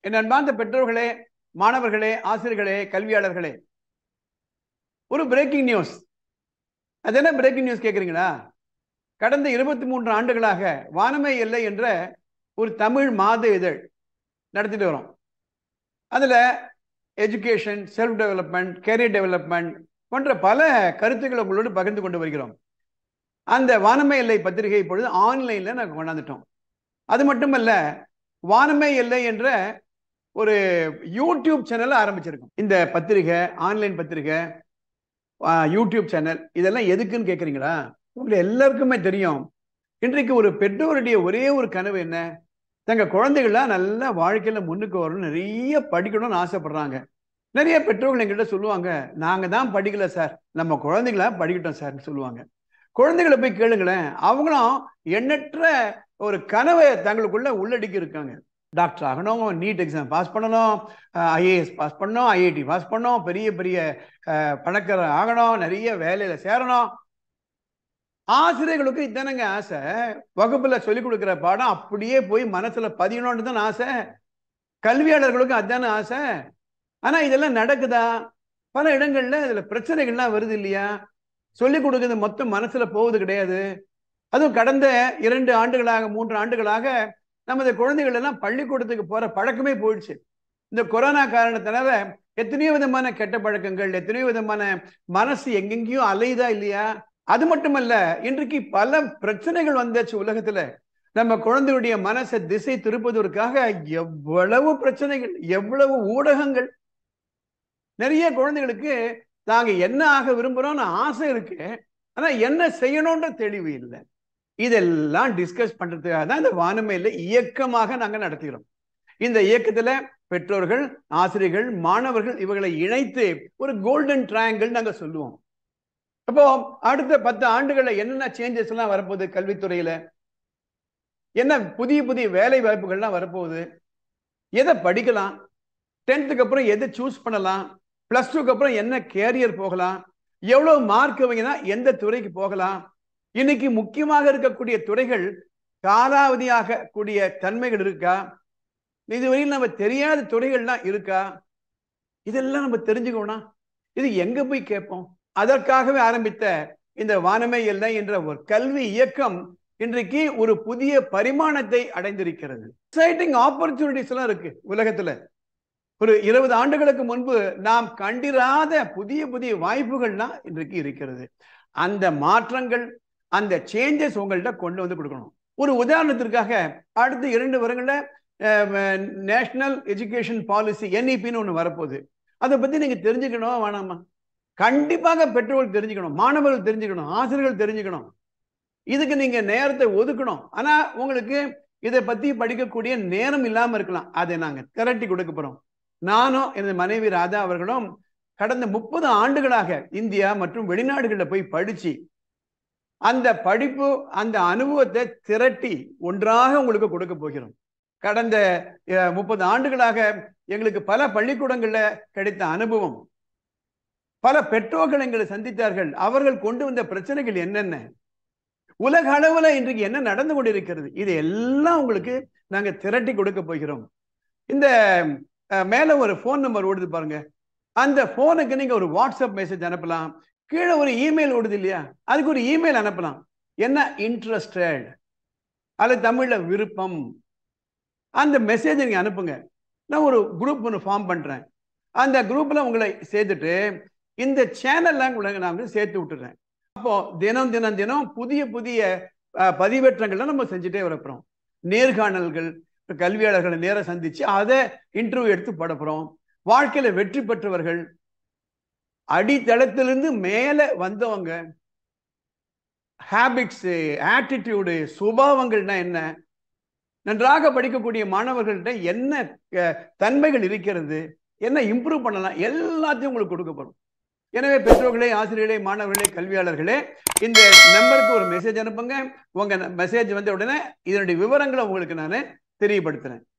என் அன்பார்ந்த பெற்றோர்களே மாணவர்களே ஆசிரியர்களே கல்வியாளர்களே ஒரு பிரேக்கிங் நியூஸ் அது என்ன பிரேக்கிங் நியூஸ் கேட்குறீங்களா கடந்த இருபத்தி மூன்று ஆண்டுகளாக வானமை எல்லை என்ற ஒரு தமிழ் மாத இதழ் நடத்திட்டு வரோம் அதில் education self development career development போன்ற பல கருத்துக்களை உங்களோடு பகிர்ந்து கொண்டு வருகிறோம் அந்த வானமை எல்லை பத்திரிகை இப்பொழுது ஆன்லைனில் நாங்கள் கொண்டாந்துட்டோம் அது மட்டுமல்ல வானமை எல்லை என்ற ஒரு யூடியூப் சேனலை ஆரம்பிச்சிருக்கோம் இந்த பத்திரிகை ஆன்லைன் பத்திரிகை யூடியூப் சேனல் இதெல்லாம் எதுக்குன்னு கேட்குறீங்களா உங்களுக்கு எல்லாருக்குமே தெரியும் இன்றைக்கு ஒரு பெற்றோருடைய ஒரே ஒரு கனவு என்ன தங்க குழந்தைகள்லாம் நல்லா வாழ்க்கையில முன்னுக்கு வரணும் நிறைய படிக்கணும்னு ஆசைப்படுறாங்க நிறைய பெற்றோர்கள் எங்கிட்ட சொல்லுவாங்க நாங்க தான் படிக்கல சார் நம்ம குழந்தைகளா படிக்கட்டும் சார்னு சொல்லுவாங்க குழந்தைகளை போய் கேளுங்களேன் அவங்களும் எண்ணற்ற ஒரு கனவை தங்களுக்குள்ள உள்ளடக்கி இருக்காங்க டாக்டர் ஆகணும் நீட் எக்ஸாம் பாஸ் பண்ணணும் ஐஏஎஸ் பாஸ் பண்ணணும் ஐஐடி பாஸ் பண்ணணும் பெரிய பெரிய பணக்காரர் ஆகணும் நிறைய வேலையில சேரணும் ஆசிரியர்களுக்கு இதானங்க ஆசை வகுப்புல சொல்லிக் கொடுக்குற பாடம் அப்படியே போய் மனசுல பதியணும்னு தான் ஆசை கல்வியாளர்களுக்கும் அதுதானே ஆசை ஆனா இதெல்லாம் நடக்குதா பல இடங்கள்ல இதுல பிரச்சனைகள்லாம் வருது இல்லையா சொல்லிக் கொடுக்குறது மொத்தம் மனசுல போவது கிடையாது அதுவும் கடந்த இரண்டு ஆண்டுகளாக மூன்று ஆண்டுகளாக நமது குழந்தைகள் எல்லாம் பள்ளிக்கூடத்துக்கு போற பழக்கமே போயிடுச்சு இந்த கொரோனா காரணத்தினால எத்தனையோ விதமான கெட்ட பழக்கங்கள் எத்தனையோ விதமான மனசு எங்கெங்கேயோ அலையுதா இல்லையா அது மட்டுமல்ல இன்றைக்கு பல பிரச்சனைகள் வந்தாச்சு உலகத்துல நம்ம குழந்தையுடைய மனசை திசை திருப்பதற்காக எவ்வளவு பிரச்சனைகள் எவ்வளவு ஊடகங்கள் நிறைய குழந்தைகளுக்கு நாங்க என்ன ஆக விரும்புறோம்னு ஆசை இருக்கு ஆனா என்ன செய்யணும்ன்ற தெளிவு இல்லை இதெல்லாம் டிஸ்கஸ் பண்றதுக்காக தான் இந்த வானமையில இயக்கமாக நாங்க நடத்துகிறோம் இந்த இயக்கத்துல பெற்றோர்கள் ஆசிரியர்கள் மாணவர்கள் இவர்களை இணைத்து ஒரு கோல்டன் ட்ரையாங்கிள் நாங்க சொல்லுவோம் அப்போ அடுத்த பத்து ஆண்டுகள்ல என்னென்ன சேஞ்சஸ் எல்லாம் வரப்போகுது கல்வித்துறையில என்ன புதிய புதிய வேலை வாய்ப்புகள்லாம் வரப்போகுது எதை படிக்கலாம் டென்த்துக்கு அப்புறம் எதை சூஸ் பண்ணலாம் பிளஸ் டூக்கு அப்புறம் என்ன கேரியர் போகலாம் எவ்வளவு மார்க் வைங்கன்னா எந்த துறைக்கு போகலாம் இன்னைக்கு முக்கியமாக இருக்கக்கூடிய துறைகள் காலாவதியாக கூடிய தன்மைகள் இருக்கா இதுவரையில் நம்ம தெரியாத துறைகள்லாம் இருக்கா இதெல்லாம் நம்ம தெரிஞ்சுக்கணும் இது எங்க போய் கேட்போம் அதற்காகவே ஆரம்பித்த இந்த வானமே இல்லை என்ற ஒரு கல்வி இயக்கம் இன்றைக்கு ஒரு புதிய பரிமாணத்தை அடைந்திருக்கிறது எக்ஸைட்டிங் ஆப்பர்ச்சுனிட்டிஸ் எல்லாம் இருக்கு உலகத்துல ஒரு இருபது ஆண்டுகளுக்கு முன்பு நாம் கண்டிராத புதிய புதிய வாய்ப்புகள்லாம் இன்றைக்கு இருக்கிறது அந்த மாற்றங்கள் அந்த சேஞ்சஸ் உங்கள்கிட்ட கொண்டு வந்து கொடுக்கணும் ஒரு உதாரணத்திற்காக அடுத்த இரண்டு வருடங்கள்ல நேஷனல் எஜுகேஷன் பாலிசி என்இபின்னு ஒன்று வரப்போகுது அதை பத்தி நீங்க தெரிஞ்சுக்கணும் வேணாமா கண்டிப்பாக பெற்றோர்கள் தெரிஞ்சுக்கணும் மாணவர்கள் தெரிஞ்சுக்கணும் ஆசிரியர்கள் தெரிஞ்சுக்கணும் இதுக்கு நீங்க நேரத்தை ஒதுக்கணும் ஆனா உங்களுக்கு இதை பத்தி படிக்கக்கூடிய நேரம் இல்லாம இருக்கலாம் அதை நாங்க திரட்டி கொடுக்க போறோம் நானும் எனது மனைவி ராதா அவர்களும் கடந்த முப்பது ஆண்டுகளாக இந்தியா மற்றும் வெளிநாடுகளில் போய் படிச்சு அந்த படிப்பு அந்த அனுபவத்தை திரட்டி ஒன்றாக உங்களுக்கு கொடுக்க போகிறோம் கடந்த முப்பது ஆண்டுகளாக எங்களுக்கு பல பள்ளிக்கூடங்கள்ல கிடைத்த அனுபவம் பல பெற்றோர்கள் எங்களை சந்தித்தார்கள் அவர்கள் கொண்டு வந்த பிரச்சனைகள் என்னென்ன உலக அளவுல இன்றைக்கு என்ன நடந்து கொண்டிருக்கிறது இது எல்லாம் உங்களுக்கு நாங்க திரட்டி கொடுக்க போகிறோம் இந்த மேல ஒரு ஃபோன் நம்பர் ஓடுது பாருங்க அந்த போனுக்கு நீங்க ஒரு வாட்ஸ்அப் மெசேஜ் அனுப்பலாம் கீழே ஒரு இமெயில் ஓடுது இல்லையா அதுக்கு ஒரு இமெயில் அனுப்பலாம் என்ன இன்ட்ரெஸ்டட் அல்லது தமிழ்ல விருப்பம் அந்த மெசேஜ் நீங்க அனுப்புங்க நான் ஒரு குரூப் ஒன்று ஃபார்ம் பண்றேன் அந்த குரூப்ல உங்களை சேர்த்துட்டு இந்த சேனல்லாம் உங்களை நான் வந்து சேர்த்து விட்டுறேன் அப்போ தினம் தினம் தினம் புதிய புதிய பதிவேற்றங்கள்லாம் நம்ம செஞ்சுட்டே வரப்போறோம் நேர்காணல்கள் கல்வியாளர்களை நேரம் சந்திச்சு அதை இன்டர்வியூ எடுத்து படப்புறோம் வாழ்க்கையில வெற்றி பெற்றவர்கள் அடித்தளத்திலிருந்து மேல வந்தவங்க ஹேபிட்ஸ் ஆட்டிடியூடு சுபாவங்கள்னா என்ன நன்றாக படிக்கக்கூடிய மாணவர்கள்ட்ட என்ன தன்மைகள் இருக்கிறது என்ன இம்ப்ரூவ் பண்ணலாம் எல்லாத்தையும் உங்களுக்கு கொடுக்க போறோம் எனவே பெற்றோர்களே ஆசிரியர்களே மாணவர்களே கல்வியாளர்களே இந்த நம்பருக்கு ஒரு மெசேஜ் அனுப்புங்க உங்க மெசேஜ் வந்த உடனே இதனுடைய விவரங்களை உங்களுக்கு நான் தெரியப்படுத்துறேன்